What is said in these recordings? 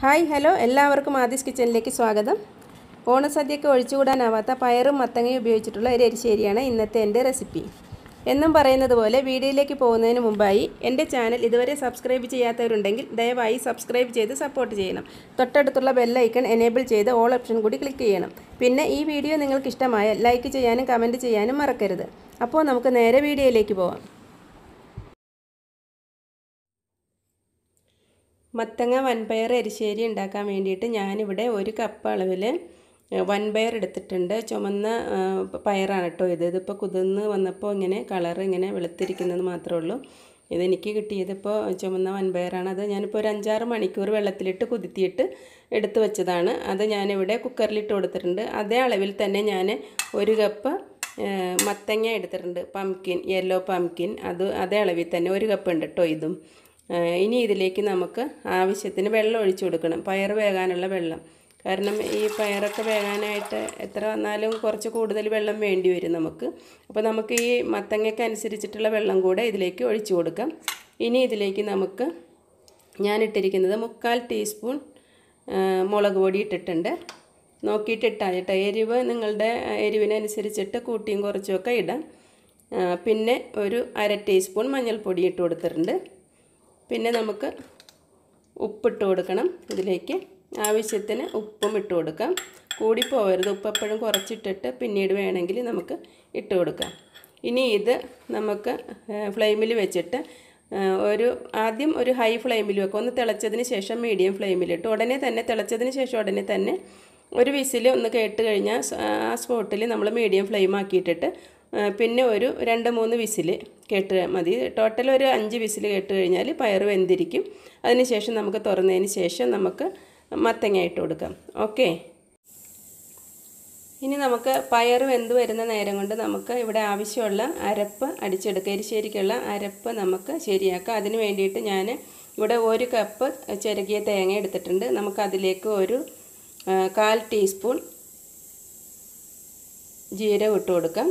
hi hello എല്ലാവർക്കും ആദിസ് കിച്ചണിലേക്ക് സ്വാഗതം ഓണസദ്യക്ക് ഒഴിച്ചുകൂടാനാവാത്ത പയറും മത്തങ്ങയും ഉപയോഗിച്ചിട്ടുള്ള ഒരു എരിശ്ശേരിയാണ് ഇന്നത്തെ എൻ്റെ റെസിപ്പി എന്നും പറയുന്നത് പോലെ വീഡിയോയിലേക്ക് പോകുന്നതിന് മുമ്പായി എൻ്റെ ചാനൽ ഇതുവരെ സബ്സ്ക്രൈബ് ചെയ്യാത്തവരുണ്ടെങ്കിൽ ദയവായി സബ്സ്ക്രൈബ് ചെയ്ത് സപ്പോർട്ട് ചെയ്യണം തൊട്ടടുത്തുള്ള ബെല്ലൈക്കൺ എനേബിൾ ചെയ്ത് ഓൾ ഓപ്ഷൻ കൂടി ക്ലിക്ക് ചെയ്യണം പിന്നെ ഈ വീഡിയോ നിങ്ങൾക്ക് ഇഷ്ടമായാൽ ലൈക്ക് ചെയ്യാനും കമൻറ്റ് ചെയ്യാനും മറക്കരുത് അപ്പോൾ നമുക്ക് നേരെ വീഡിയോയിലേക്ക് പോവാം മത്തങ്ങ വൻപയർ എരിശ്ശേരി ഉണ്ടാക്കാൻ വേണ്ടിയിട്ട് ഞാനിവിടെ ഒരു കപ്പ് അളവിൽ വൻപയർ എടുത്തിട്ടുണ്ട് ചുമന്ന പയറാണ് കേട്ടോ ഇത് ഇതിപ്പോൾ കുതിർന്ന് വന്നപ്പോൾ ഇങ്ങനെ കളർ ഇങ്ങനെ വെളുത്തിരിക്കുന്നത് മാത്രമേ ഉള്ളൂ ഇതെനിക്ക് കിട്ടിയതിപ്പോൾ ചുമന്ന വൻപയറാണ് അത് ഞാനിപ്പോൾ ഒരു അഞ്ചാറ് മണിക്കൂർ വെള്ളത്തിലിട്ട് കുതിർത്തിയിട്ട് എടുത്തു വെച്ചതാണ് അത് ഞാനിവിടെ കുക്കറിലിട്ട് കൊടുത്തിട്ടുണ്ട് അതേ അളവിൽ തന്നെ ഞാൻ ഒരു കപ്പ് മത്തങ്ങ എടുത്തിട്ടുണ്ട് പംകിൻ യെല്ലോ പംകിൻ അത് അതേ അളവിൽ തന്നെ ഒരു കപ്പ് ഉണ്ട് കേട്ടോ ഇതും ഇനി ഇതിലേക്ക് നമുക്ക് ആവശ്യത്തിന് വെള്ളം ഒഴിച്ചു കൊടുക്കണം പയർ വേകാനുള്ള വെള്ളം കാരണം ഈ പയറൊക്കെ വേകാനായിട്ട് എത്ര വന്നാലും കുറച്ച് കൂടുതൽ വെള്ളം വേണ്ടി വരും നമുക്ക് അപ്പോൾ നമുക്ക് ഈ മത്തങ്ങയ്ക്ക് അനുസരിച്ചിട്ടുള്ള വെള്ളം കൂടെ ഇതിലേക്ക് ഒഴിച്ചു കൊടുക്കാം ഇനി ഇതിലേക്ക് നമുക്ക് ഞാൻ ഇട്ടിരിക്കുന്നത് മുക്കാൽ ടീസ്പൂൺ മുളക് പൊടി ഇട്ടിട്ടുണ്ട് നോക്കിയിട്ട് ഇട്ടാൽ കേട്ടോ എരിവ് നിങ്ങളുടെ എരിവിനനുസരിച്ചിട്ട് കൂട്ടിയും കുറച്ചുമൊക്കെ ഇടാം പിന്നെ ഒരു അര ടീസ്പൂൺ മഞ്ഞൾപ്പൊടി ഇട്ട് കൊടുത്തിട്ടുണ്ട് പിന്നെ നമുക്ക് ഉപ്പിട്ട് കൊടുക്കണം ഇതിലേക്ക് ആവശ്യത്തിന് ഉപ്പും ഇട്ട് കൊടുക്കാം കൂടിപ്പോവരുത് ഉപ്പ് എപ്പോഴും കുറച്ചിട്ടിട്ട് പിന്നീട് വേണമെങ്കിൽ നമുക്ക് ഇട്ട് കൊടുക്കാം ഇനി ഇത് നമുക്ക് ഫ്ലെയിമിൽ വെച്ചിട്ട് ഒരു ആദ്യം ഒരു ഹൈ ഫ്ലെയിമിൽ വെക്കും ഒന്ന് തിളച്ചതിന് ശേഷം മീഡിയം ഫ്ലെയിമിലിട്ട് ഉടനെ തന്നെ തിളച്ചതിന് ശേഷം ഉടനെ തന്നെ ഒരു വിസിൽ ഒന്ന് കേട്ട് കഴിഞ്ഞാൽ ആ സ്പോട്ടിൽ നമ്മൾ മീഡിയം ഫ്ലെയിം ആക്കിയിട്ടിട്ട് പിന്നെ ഒരു രണ്ട് മൂന്ന് വിസിൽ കേട്ട് മതി ടോട്ടൽ ഒരു അഞ്ച് വിസിൽ കേട്ട് കഴിഞ്ഞാൽ പയർ വെന്തിരിക്കും അതിനുശേഷം നമുക്ക് തുറന്നതിന് ശേഷം നമുക്ക് മത്തങ്ങ ഇട്ട് കൊടുക്കാം ഓക്കെ ഇനി നമുക്ക് പയർ വെന്ത് വരുന്ന നേരം കൊണ്ട് നമുക്ക് ഇവിടെ ആവശ്യമുള്ള അരപ്പ് അടിച്ചെടുക്കുക എരിശ്ശേരിക്കുള്ള അരപ്പ് നമുക്ക് ശരിയാക്കാം അതിന് വേണ്ടിയിട്ട് ഞാൻ ഇവിടെ ഒരു കപ്പ് ചിരകിയ തേങ്ങ എടുത്തിട്ടുണ്ട് നമുക്കതിലേക്ക് ഒരു കാൽ ടീസ്പൂൺ ജീരകം ഇട്ട് കൊടുക്കാം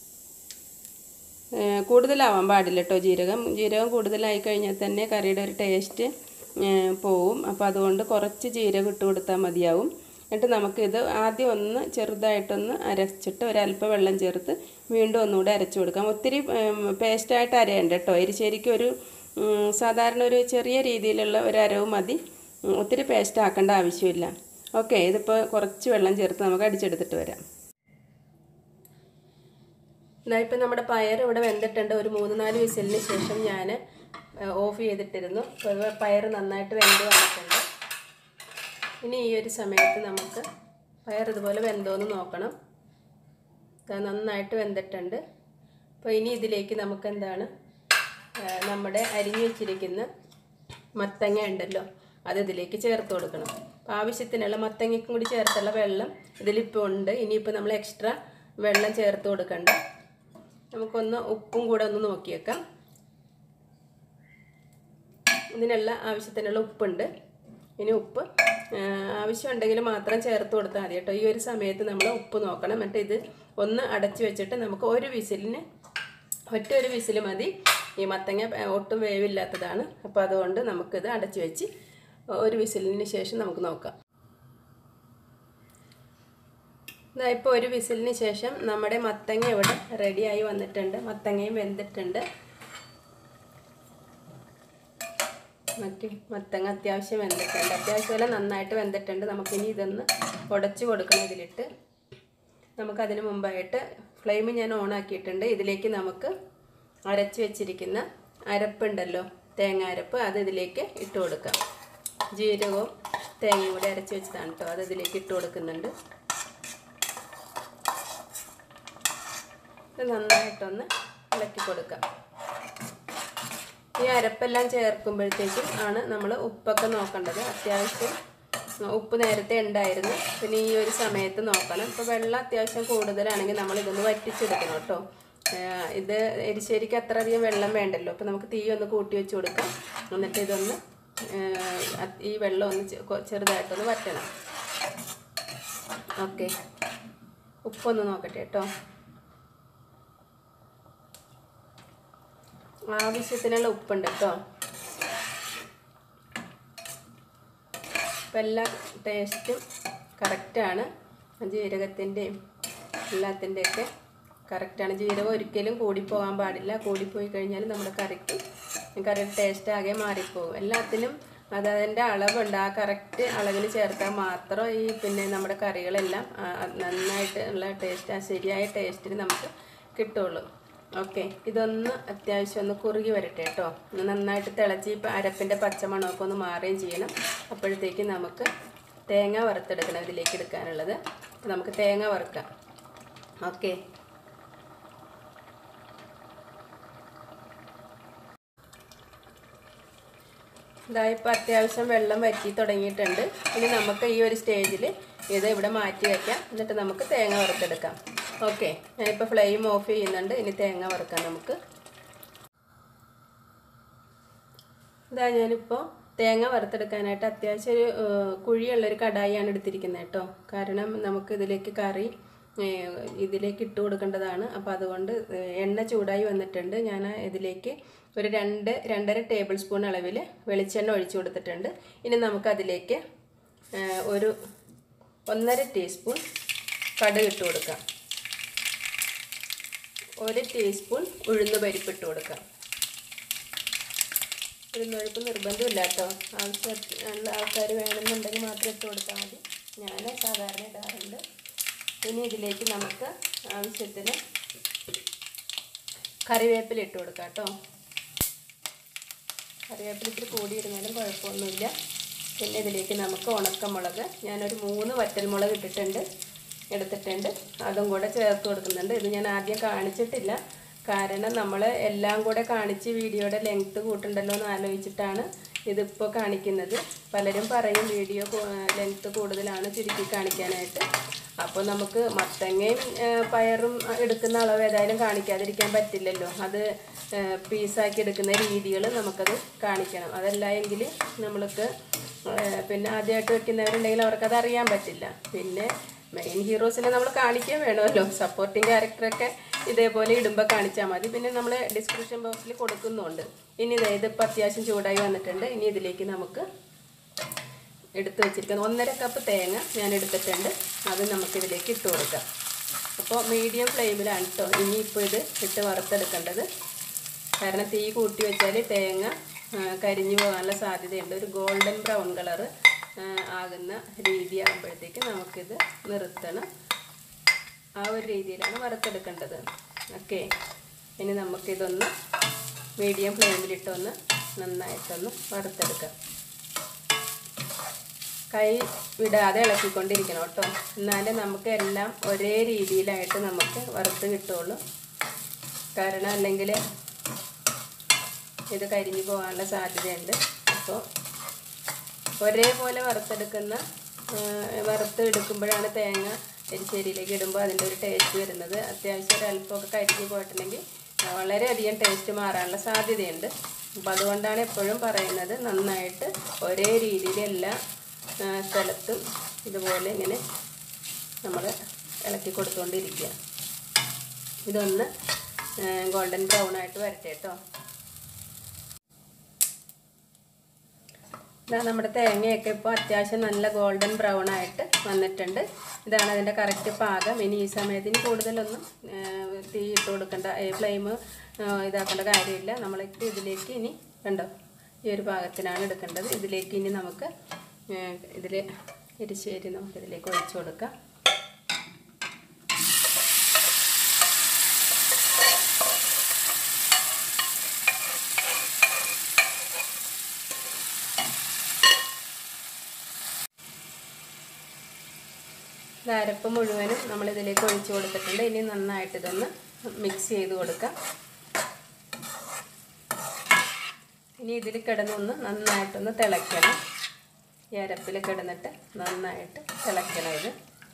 കൂടുതലാവാൻ പാടില്ല കേട്ടോ ജീരകം ജീരകം കൂടുതലായി കഴിഞ്ഞാൽ തന്നെ കറിയുടെ ഒരു ടേസ്റ്റ് പോവും അപ്പോൾ അതുകൊണ്ട് കുറച്ച് ജീരകം ഇട്ട് കൊടുത്താൽ മതിയാവും എന്നിട്ട് നമുക്കിത് ആദ്യം ഒന്ന് ചെറുതായിട്ടൊന്ന് അരച്ചിട്ട് ഒരല്പം വെള്ളം ചേർത്ത് വീണ്ടും ഒന്നുകൂടെ അരച്ചു കൊടുക്കാം ഒത്തിരി പേസ്റ്റായിട്ട് അരയണ്ട കേട്ടോ എരിശ്ശേരിക്ക് ഒരു സാധാരണ ഒരു ചെറിയ രീതിയിലുള്ള ഒരു അരവ് മതി ഒത്തിരി പേസ്റ്റ് ആക്കേണ്ട ആവശ്യമില്ല ഓക്കെ ഇതിപ്പോൾ കുറച്ച് വെള്ളം ചേർത്ത് നമുക്ക് അടിച്ചെടുത്തിട്ട് വരാം ഇതായിപ്പോൾ നമ്മുടെ പയർ ഇവിടെ വെന്തിട്ടുണ്ട് ഒരു മൂന്ന് നാല് വിസിലിന് ശേഷം ഞാൻ ഓഫ് ചെയ്തിട്ടിരുന്നു പയർ നന്നായിട്ട് വെന്ത് വന്നിട്ടുണ്ട് ഇനി ഈ ഒരു സമയത്ത് നമുക്ക് പയർ ഇതുപോലെ വെന്തോന്ന് നോക്കണം നന്നായിട്ട് വെന്തിട്ടുണ്ട് അപ്പോൾ ഇനി ഇതിലേക്ക് നമുക്ക് എന്താണ് നമ്മുടെ അരിഞ്ഞു വെച്ചിരിക്കുന്ന മത്തങ്ങ ഉണ്ടല്ലോ അത് ഇതിലേക്ക് ചേർത്ത് കൊടുക്കണം അപ്പോൾ ആവശ്യത്തിനുള്ള മത്തങ്ങയ്ക്കും കൂടി ചേർത്തുള്ള വെള്ളം ഇതിലിപ്പോൾ ഉണ്ട് ഇനിയിപ്പോൾ നമ്മൾ എക്സ്ട്രാ വെള്ളം ചേർത്ത് കൊടുക്കണ്ട നമുക്കൊന്ന് ഉപ്പും കൂടെ ഒന്ന് നോക്കിയേക്കാം ഇതിനുള്ള ആവശ്യത്തിനുള്ള ഉപ്പുണ്ട് ഇനി ഉപ്പ് ആവശ്യമുണ്ടെങ്കിൽ മാത്രം ചേർത്ത് കൊടുത്താൽ മതി കേട്ടോ ഈ ഒരു സമയത്ത് നമ്മൾ ഉപ്പ് നോക്കണം എന്നിട്ട് ഇത് ഒന്ന് അടച്ചു വെച്ചിട്ട് നമുക്ക് ഒരു വിസിലിന് ഒറ്റ ഒരു വിസിൽ മതി ഈ മത്തങ്ങ ഒട്ടും വേവില്ലാത്തതാണ് അപ്പോൾ അതുകൊണ്ട് നമുക്കിത് അടച്ചു വെച്ച് ഒരു വിസിലിന് ശേഷം നമുക്ക് നോക്കാം ഇപ്പോൾ ഒരു വിസിലിന് ശേഷം നമ്മുടെ മത്തങ്ങ ഇവിടെ റെഡിയായി വന്നിട്ടുണ്ട് മത്തങ്ങയും വെന്തിട്ടുണ്ട് മറ്റേ മത്തങ്ങ അത്യാവശ്യം വെന്തിട്ടുണ്ട് അത്യാവശ്യമല്ല നന്നായിട്ട് വെന്തിട്ടുണ്ട് നമുക്കിനി ഇതൊന്ന് ഉടച്ചു കൊടുക്കണം ഇതിലിട്ട് നമുക്കതിന് മുമ്പായിട്ട് ഫ്ലെയിം ഞാൻ ഓൺ ആക്കിയിട്ടുണ്ട് ഇതിലേക്ക് നമുക്ക് അരച്ച് വെച്ചിരിക്കുന്ന അരപ്പുണ്ടല്ലോ തേങ്ങ അരപ്പ് അത് ഇതിലേക്ക് ഇട്ട് കൊടുക്കാം ജീരകവും തേങ്ങയും കൂടി അരച്ച് വെച്ചതാണ് കേട്ടോ അത് ഇതിലേക്ക് ഇട്ട് കൊടുക്കുന്നുണ്ട് ഇത് നന്നായിട്ടൊന്ന് ഇളക്കി കൊടുക്കാം ഈ അരപ്പെല്ലാം ചേർക്കുമ്പോഴത്തേക്കും ആണ് നമ്മൾ ഉപ്പൊക്കെ നോക്കേണ്ടത് അത്യാവശ്യം ഉപ്പ് നേരത്തെ ഉണ്ടായിരുന്നു പിന്നെ ഈ ഒരു സമയത്ത് നോക്കണം ഇപ്പോൾ വെള്ളം അത്യാവശ്യം കൂടുതലാണെങ്കിൽ നമ്മൾ ഇതൊന്ന് വറ്റിച്ചെടുക്കണം കേട്ടോ ഇത് എരിശ്ശേരിക്ക് അത്ര അധികം വെള്ളം വേണ്ടല്ലോ അപ്പോൾ നമുക്ക് തീ ഒന്ന് കൂട്ടി വെച്ച് കൊടുക്കാം എന്നിട്ട് ഇതൊന്ന് ഈ വെള്ളം ഒന്ന് ചെറുതായിട്ടൊന്ന് വറ്റണം ഓക്കെ ഉപ്പൊന്ന് നോക്കട്ടെ കേട്ടോ ആവശ്യത്തിനുള്ള ഉപ്പുണ്ട് കേട്ടോ അപ്പോൾ എല്ലാ ടേസ്റ്റും കറക്റ്റാണ് ജീരകത്തിൻ്റെയും എല്ലാത്തിൻ്റെയൊക്കെ കറക്റ്റാണ് ജീരകം ഒരിക്കലും കൂടിപ്പോകാൻ പാടില്ല കൂടിപ്പോയി കഴിഞ്ഞാൽ നമ്മുടെ കറിക്ക് കറി ടേസ്റ്റ് ആകെ മാറിപ്പോകും എല്ലാത്തിനും അത് അതിൻ്റെ അളവുണ്ട് ആ കറക്റ്റ് അളവിൽ ചേർത്താൽ മാത്രം ഈ പിന്നെ നമ്മുടെ കറികളെല്ലാം ആ, നന്നായിട്ട് ഉള്ള ടേസ്റ്റ് ആ ശരിയായ ടേസ്റ്റിൽ നമുക്ക് കിട്ടുള്ളൂ ഓക്കെ ഇതൊന്ന് അത്യാവശ്യം ഒന്ന് കുറുകി വരട്ടെ കേട്ടോ ഒന്ന് നന്നായിട്ട് തിളച്ച് ഈ അരപ്പിൻ്റെ പച്ചമണമൊക്കെ ഒന്ന് മാറുകയും ചെയ്യണം അപ്പോഴത്തേക്ക് നമുക്ക് തേങ്ങ വറുത്തെടുക്കണം ഇതിലേക്ക് എടുക്കാനുള്ളത് അപ്പോൾ നമുക്ക് തേങ്ങ വറുക്കാം ഓക്കെ ഇതാ ഇപ്പോൾ അത്യാവശ്യം വെള്ളം വറ്റി തുടങ്ങിയിട്ടുണ്ട് ഇനി നമുക്ക് ഈ ഒരു സ്റ്റേജിൽ ഇത് ഇവിടെ മാറ്റി വയ്ക്കാം എന്നിട്ട് നമുക്ക് തേങ്ങ വറുത്തെടുക്കാം ഓക്കെ ഞാനിപ്പോൾ ഫ്ലെയിം ഓഫ് ചെയ്യുന്നുണ്ട് ഇനി തേങ്ങ വറുക്കാം നമുക്ക് ഇതാ ഞാനിപ്പോൾ തേങ്ങ വറുത്തെടുക്കാനായിട്ട് അത്യാവശ്യം ഒരു ഏഹ്, കുഴിയുള്ളൊരു കടായിയാണ് എടുത്തിരിക്കുന്നത് കേട്ടോ കാരണം നമുക്ക് ഇതിലേക്ക് കറി ഏഹ്, ഇതിലേക്ക് ഇട്ട് കൊടുക്കേണ്ടതാണ് അപ്പോൾ അതുകൊണ്ട് ഏഹ്, എണ്ണ ചൂടായി വന്നിട്ടുണ്ട് ഞാൻ ഇതിലേക്ക് ഒരു രണ്ട് രണ്ടര ടേബിൾ സ്പൂൺ അളവിൽ വെളിച്ചെണ്ണ ഒഴിച്ചു കൊടുത്തിട്ടുണ്ട് ഇനി നമുക്കതിലേക്ക് ഏഹ്, ഒരു ഒന്നര ടീസ്പൂൺ കടുക് ഇട്ട് കൊടുക്കാം ഒരു ടീസ്പൂൺ ഉഴുന്ന് പരിപ്പ് ഇട്ട് കൊടുക്കാം ഉഴുന്നുപരിപ്പ് നിർബന്ധമില്ല കേട്ടോ ആവശ്യമുള്ള ആൾക്കാർ വേണമെന്നുണ്ടെങ്കിൽ മാത്രം ഇട്ട് കൊടുത്താൽ മതി ഞാൻ സാധാരണ ഇടാറുണ്ട് ഇനി ഇതിലേക്ക് നമുക്ക് ആവശ്യത്തിന് കറിവേപ്പില ഇട്ട് കൊടുക്കാം കേട്ടോ കറിവേപ്പില ഇത്തിരി കൂടിയിരുന്നാലും കുഴപ്പമൊന്നുമില്ല പിന്നെ ഇതിലേക്ക് നമുക്ക് ഉണക്കമുളക് ഞാനൊരു മൂന്ന് വറ്റൽമുളക് ഇട്ടിട്ടുണ്ട് എടുത്തിട്ടുണ്ട് അതും കൂടെ ചേർത്ത് കൊടുക്കുന്നുണ്ട് ഇത് ഞാൻ ആദ്യം കാണിച്ചിട്ടില്ല കാരണം നമ്മൾ എല്ലാം കൂടെ കാണിച്ച് വീഡിയോയുടെ ലെങ്ത്ത് കൂട്ടണ്ടല്ലോ എന്ന് ആലോചിച്ചിട്ടാണ് ഇതിപ്പോൾ കാണിക്കുന്നത് പലരും പറയും വീഡിയോ ലെങ്ത്ത് കൂടുതലാണ് ചുരുക്കി കാണിക്കാനായിട്ട് അപ്പോൾ നമുക്ക് മത്തങ്ങയും ആ, പയറും എടുക്കുന്ന അളവ് ഏതായാലും കാണിക്കാതിരിക്കാൻ പറ്റില്ലല്ലോ അത് പീസാക്കി എടുക്കുന്ന രീതികൾ നമുക്കത് കാണിക്കണം അതല്ല എങ്കിൽ നമ്മൾക്ക് ആ, പിന്നെ ആദ്യമായിട്ട് വെക്കുന്നവരുണ്ടെങ്കിൽ അവർക്കത് അറിയാൻ പറ്റില്ല പിന്നെ മെയിൻ ഹീറോസിനെ നമ്മൾ കാണിക്കാൻ വേണമല്ലോ സപ്പോർട്ടിങ് ക്യാരക്ടറൊക്കെ ഇതേപോലെ ഇടുമ്പോൾ കാണിച്ചാൽ മതി പിന്നെ നമ്മൾ ഡിസ്ക്രിപ്ഷൻ ബോക്സിൽ കൊടുക്കുന്നുണ്ട് ഇനി ഇത് ഇതിപ്പോൾ അത്യാവശ്യം ചൂടായി വന്നിട്ടുണ്ട് ഇനി ഇതിലേക്ക് നമുക്ക് എടുത്ത് വെച്ചിരിക്കുന്ന ഒന്നര കപ്പ് തേങ്ങ ഞാൻ എടുത്തിട്ടുണ്ട് അത് നമുക്കിതിലേക്ക് ഇട്ട് കൊടുക്കാം അപ്പോൾ മീഡിയം ഫ്ലെയിമിലാണ് കേട്ടോ ഇനിയിപ്പോൾ ഇത് ഇട്ട് വറുത്തെടുക്കേണ്ടത് കാരണം തീ കൂട്ടി വെച്ചാൽ തേങ്ങ ആ, കരിഞ്ഞു പോകാനുള്ള സാധ്യതയുണ്ട് ഒരു ഗോൾഡൻ ബ്രൗൺ കളറ് ആകുന്ന രീതി ആകുമ്പോഴത്തേക്ക് നമുക്കിത് നിർത്തണം ആ ഒരു രീതിയിലാണ് വറുത്തെടുക്കേണ്ടത് ഓക്കെ ഇനി നമുക്കിതൊന്ന് മീഡിയം ഫ്ലെയിമിലിട്ടൊന്ന് നന്നായിട്ടൊന്ന് വറുത്തെടുക്കാം കൈ വിടാതെ ഇളക്കിക്കൊണ്ടിരിക്കണം കേട്ടോ എന്നാലേ നമുക്ക് എല്ലാം ഒരേ രീതിയിലായിട്ട് നമുക്ക് വറുത്ത് കിട്ടുള്ളൂ കാരണം അല്ലെങ്കിൽ ഇത് കരിഞ്ഞു പോകാനുള്ള സാധ്യതയുണ്ട് അപ്പോൾ ഒരേപോലെ വറുത്തെടുക്കുന്ന ആ, വറുത്ത് എടുക്കുമ്പോഴാണ് തേങ്ങ എരിശ്ശേരിയിലേക്ക് ഇടുമ്പോൾ അതിൻ്റെ ഒരു ടേസ്റ്റ് വരുന്നത് അത്യാവശ്യം ഒരു അല്പമൊക്കെ കരിഞ്ഞു പോയിട്ടുണ്ടെങ്കിൽ ആ, വളരെയധികം ടേസ്റ്റ് മാറാനുള്ള സാധ്യതയുണ്ട് അപ്പോൾ അതുകൊണ്ടാണ് എപ്പോഴും പറയുന്നത് നന്നായിട്ട് ഒരേ രീതിയിൽ എല്ലാ ആ, സ്ഥലത്തും ഇതുപോലെ ഇങ്ങനെ നമ്മൾ ഇളക്കി കൊടുത്തുകൊണ്ടിരിക്കുക ഇതൊന്ന് ഗോൾഡൻ ബ്രൗൺ ആയിട്ട് വരട്ടെ കേട്ടോ ഇതാ നമ്മുടെ തേങ്ങയൊക്കെ ഇപ്പോൾ അത്യാവശ്യം നല്ല ഗോൾഡൻ ബ്രൗൺ ആയിട്ട് വന്നിട്ടുണ്ട് ഇതാണ് അതിൻ്റെ കറക്റ്റ് പാകം ഇനി ഈ സമയത്തിന് കൂടുതലൊന്നും ആ, തീ ഇട്ട് കൊടുക്കേണ്ട ഫ്ലെയിം ഇതാക്കേണ്ട കാര്യമില്ല നമ്മൾക്ക് ഇതിലേക്ക് ഇനി കണ്ടോ ഈ ഒരു പാകത്തിനാണ് എടുക്കേണ്ടത് ഇതിലേക്ക് ഇനി നമുക്ക് ഇതിൽ എരിശ്ശേരി നമുക്ക് ഇതിലേക്ക് ഒഴിച്ചു കൊടുക്കാം ഇത് അരപ്പ് മുഴുവനും നമ്മൾ ഇതിലേക്ക് ഒഴിച്ചു കൊടുത്തിട്ടുണ്ട് ഇനി നന്നായിട്ട് ഇതൊന്ന് മിക്സ് ചെയ്ത് കൊടുക്കാം ഇനി ഇതിൽ കിടന്നൊന്ന് നന്നായിട്ടൊന്ന് തിളയ്ക്കണം ഈ അരപ്പിൽ കിടന്നിട്ട് നന്നായിട്ട് തിളയ്ക്കണം ഇത്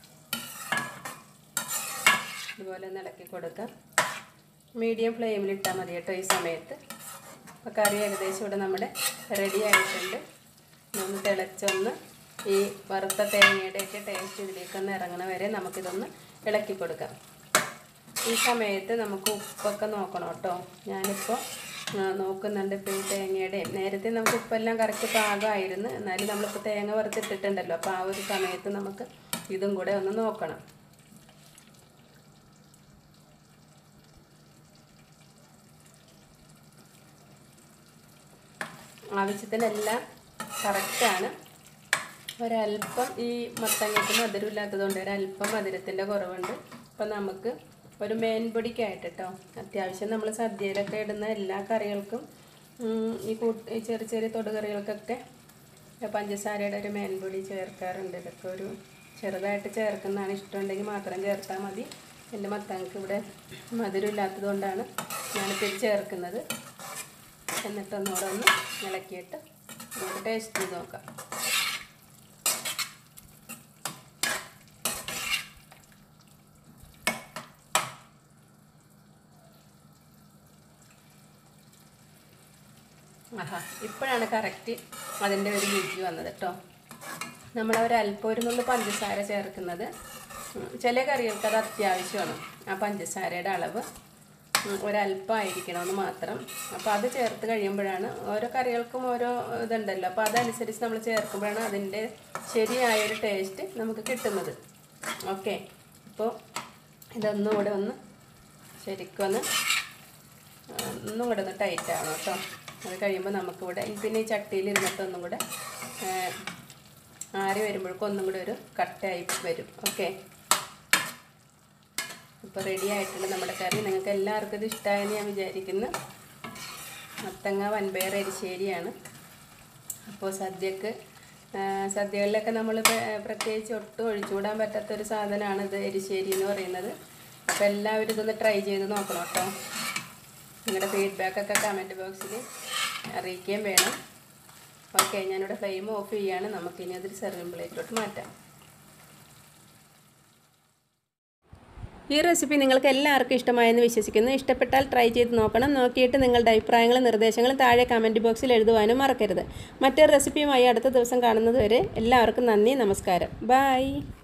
ഇതുപോലെ ഒന്ന് ഇളക്കി കൊടുക്കാം മീഡിയം ഫ്ലെയിമിൽ ഇട്ടാൽ മതി കേട്ടോ ഈ സമയത്ത് അപ്പോൾ കറി ഏകദേശം ഇവിടെ നമ്മുടെ റെഡി ആയിട്ടുണ്ട് ഒന്ന് തിളച്ചൊന്ന് ഈ വറുത്ത തേങ്ങയുടെയൊക്കെ ടേസ്റ്റ് ഇതിലേക്കൊന്ന് ഇറങ്ങണ വരെ നമുക്കിതൊന്ന് ഇളക്കി കൊടുക്കാം ഈ സമയത്ത് നമുക്ക് ഉപ്പൊക്കെ നോക്കണം കേട്ടോ ഞാനിപ്പോൾ ആ, നോക്കുന്നുണ്ട് ഇപ്പോൾ ഈ തേങ്ങയുടെയും നേരത്തെ നമുക്ക് ഉപ്പെല്ലാം എല്ലാം കറക്റ്റ് പാകമായിരുന്നു എന്നാലും നമ്മളിപ്പോൾ തേങ്ങ വറുത്തിട്ടിട്ടുണ്ടല്ലോ അപ്പോൾ ആ ഒരു സമയത്ത് നമുക്ക് ഇതും കൂടെ ഒന്ന് നോക്കണം ആവശ്യത്തിനെല്ലാം കറക്റ്റാണ് ഒരല്പം ഈ മത്തങ്ങയ്ക്ക് മധുരമില്ലാത്തതുകൊണ്ട് ഒരല്പം മധുരത്തിൻ്റെ കുറവുണ്ട് അപ്പം നമുക്ക് ഒരു മേൻപൊടിക്കായിട്ട് കേട്ടോ അത്യാവശ്യം നമ്മൾ സദ്യയിലൊക്കെ ഇടുന്ന എല്ലാ കറികൾക്കും ഉം, ഈ കൂട്ട് ഈ ചെറിയ ചെറിയ തൊടുകറികൾക്കൊക്കെ പഞ്ചസാരയുടെ ഒരു മേൻപൊടി ചേർക്കാറുണ്ട് ഇതൊക്കെ ഒരു ചെറുതായിട്ട് ചേർക്കുന്നതാണ് ഇഷ്ടമുണ്ടെങ്കിൽ മാത്രം ചേർത്താൽ മതി എൻ്റെ മത്തങ്ങക്ക് ഇവിടെ മധുരമില്ലാത്തത് കൊണ്ടാണ് ഞാനിപ്പോൾ ഇത് ചേർക്കുന്നത് എന്നിട്ട് ഒന്നുകൂടെ ഒന്ന് ഇളക്കിയിട്ട് നമുക്ക് ടേസ്റ്റ് ചെയ്ത് നോക്കാം ആഹാ ഇപ്പോഴാണ് കറക്റ്റ് അതിൻ്റെ ഒരു രുചി വന്നത് കേട്ടോ നമ്മൾ ഒരു അല്പം ഒരു നുള്ളു പഞ്ചസാര ചേർക്കുന്നത് ഉം, ചില കറികൾക്ക് അത് അത്യാവശ്യമാണ് ആ പഞ്ചസാരയുടെ അളവ് ഉം, ഒരല്പം ആയിരിക്കണമെന്ന് മാത്രം അപ്പോൾ അത് ചേർത്ത് കഴിയുമ്പോഴാണ് ഓരോ കറികൾക്കും ഓരോ ഇതുണ്ടല്ലോ അപ്പോൾ അതനുസരിച്ച് നമ്മൾ ചേർക്കുമ്പോഴാണ് അതിൻ്റെ ശരിയായൊരു ടേസ്റ്റ് നമുക്ക് കിട്ടുന്നത് ഓക്കെ അപ്പോൾ ഇതൊന്നും കൂടെ ഒന്ന് ശരിക്കും ഒന്ന് ആ, ഒന്നും കൂടെ ഒന്ന് ടൈറ്റ് ആവണം കേട്ടോ അത് കഴിയുമ്പോൾ നമുക്കിവിടെ പിന്നെ ഈ ചട്ടിയിൽ ഇരുന്നിട്ട് ഒന്നും കൂടെ ആ, ആറി വരുമ്പോഴേക്കും ഒന്നും കൂടെ ഒരു കട്ടായി വരും ഓക്കെ ഇപ്പോൾ റെഡി ആയിട്ടുണ്ട് നമ്മുടെ കറി നിങ്ങൾക്ക് എല്ലാവർക്കും ഇത് ഇഷ്ടമായെന്ന് ഞാൻ വിചാരിക്കുന്നു മത്തങ്ങ വൻപയർ എരിശ്ശേരിയാണ് അപ്പോൾ സദ്യക്ക് ആ, സദ്യകളിലൊക്കെ നമ്മൾ പ്രത്യേകിച്ച് ഒട്ടും ഒഴിച്ചുകൂടാൻ പറ്റാത്തൊരു സാധനമാണ് ഇത് എരിശ്ശേരി എന്ന് പറയുന്നത് അപ്പോൾ എല്ലാവരും ഇതൊന്ന് ട്രൈ ചെയ്ത് നോക്കണം കേട്ടോ നിങ്ങളുടെ ഫീഡ്ബാക്കൊക്കെ കമൻറ്റ് ബോക്സിൽ അറിയിക്കുകയും വേണം ഓക്കെ ഞാനിവിടെ ഫ്ലെയിം ഓഫ് ചെയ്യാണ് നമുക്കിനി അതൊരു സെർവിംഗ് പ്ലേറ്റിലോട്ട് മാറ്റാം ഈ റെസിപ്പി നിങ്ങൾക്ക് എല്ലാവർക്കും ഇഷ്ടമായെന്ന് വിശ്വസിക്കുന്നു ഇഷ്ടപ്പെട്ടാൽ ട്രൈ ചെയ്ത് നോക്കണം നോക്കിയിട്ട് നിങ്ങളുടെ അഭിപ്രായങ്ങളും നിർദ്ദേശങ്ങളും താഴെ കമൻറ്റ് ബോക്സിൽ എഴുതുവാനും മറക്കരുത് മറ്റൊരു റെസിപ്പിയുമായി അടുത്ത ദിവസം കാണുന്നത് വരെ എല്ലാവർക്കും നന്ദി നമസ്കാരം ബൈ